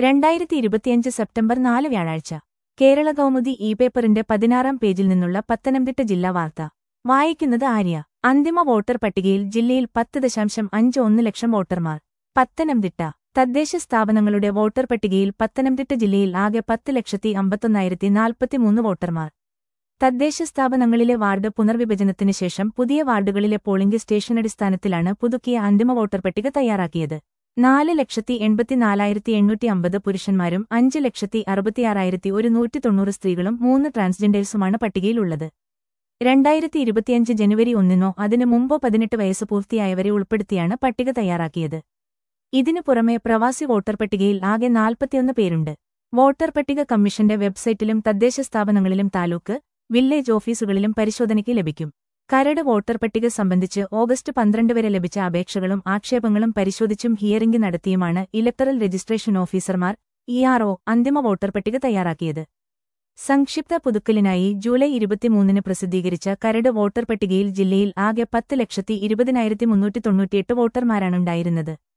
രണ്ടായിരത്തി ഇരുപത്തിയഞ്ച് സെപ്റ്റംബർ നാല് വ്യാഴാഴ്ച കേരള കൗമുദി ഇ പേപ്പറിന്റെ പതിനാറാം പേജിൽ നിന്നുള്ള പത്തനംതിട്ട ജില്ലാ വാർത്ത വായിക്കുന്നത് ആര്യ അന്തിമ വോട്ടർ പട്ടികയിൽ ജില്ലയിൽ പത്ത് ദശാംശം അഞ്ച് ഒന്ന് ലക്ഷം വോട്ടർമാർ പത്തനംതിട്ട തദ്ദേശ സ്ഥാപനങ്ങളുടെ വോട്ടർ പട്ടികയിൽ പത്തനംതിട്ട ജില്ലയിൽ ആകെ പത്ത് ലക്ഷത്തി അമ്പത്തൊന്നായിരത്തി നാൽപ്പത്തിമൂന്ന് വോട്ടർമാർ തദ്ദേശ സ്ഥാപനങ്ങളിലെ വാർഡ് പുനർവിഭജനത്തിന് ശേഷം പുതിയ വാർഡുകളിലെ പോളിംഗ് സ്റ്റേഷനടിസ്ഥാനത്തിലാണ് പുതുക്കിയ അന്തിമ വോട്ടർ പട്ടിക തയ്യാറാക്കിയത് നാല് ലക്ഷത്തി എൺപത്തിനാലായിരത്തി എണ്ണൂറ്റി അമ്പത് പുരുഷന്മാരും അഞ്ച് ലക്ഷത്തി അറുപത്തിയാറായിരത്തി ഒരു നൂറ്റി തൊണ്ണൂറ് സ്ത്രീകളും മൂന്ന് ട്രാൻസ്ജെൻഡേഴ്സുമാണ് പട്ടികയിലുള്ളത് രണ്ടായിരത്തി ഇരുപത്തിയഞ്ച് ജനുവരി ഒന്നിനോ അതിനു മുമ്പോ പതിനെട്ട് വയസ്സ് പൂർത്തിയായവരെ ഉൾപ്പെടുത്തിയാണ് പട്ടിക തയ്യാറാക്കിയത് ഇതിനു പുറമെ പ്രവാസി വോട്ടർ പട്ടികയിൽ ആകെ നാൽപ്പത്തിയൊന്ന് പേരുണ്ട് വോട്ടർ പട്ടിക കമ്മീഷന്റെ വെബ്സൈറ്റിലും തദ്ദേശ സ്ഥാപനങ്ങളിലും താലൂക്ക് വില്ലേജ് ഓഫീസുകളിലും പരിശോധനയ്ക്ക് ലഭിക്കും കരട് വോട്ടർ പട്ടിക സംബന്ധിച്ച് ഓഗസ്റ്റ് പന്ത്രണ്ട് വരെ ലഭിച്ച അപേക്ഷകളും ആക്ഷേപങ്ങളും പരിശോധിച്ചും ഹിയറിംഗ് നടത്തിയുമാണ് ഇലക്ടറൽ രജിസ്ട്രേഷൻ ഓഫീസർമാർ ഇആർഒ അന്തിമ വോട്ടർ പട്ടിക തയ്യാറാക്കിയത് സംക്ഷിപ്ത പുതുക്കലിനായി ജൂലൈ ഇരുപത്തിമൂന്നിന് പ്രസിദ്ധീകരിച്ച കരട് വോട്ടർ പട്ടികയിൽ ജില്ലയിൽ ആകെ പത്ത് ലക്ഷത്തി ഇരുപതിനായിരത്തി മുന്നൂറ്റി തൊണ്ണൂറ്റിയെട്ട് വോട്ടർമാരാണുണ്ടായിരുന്നത്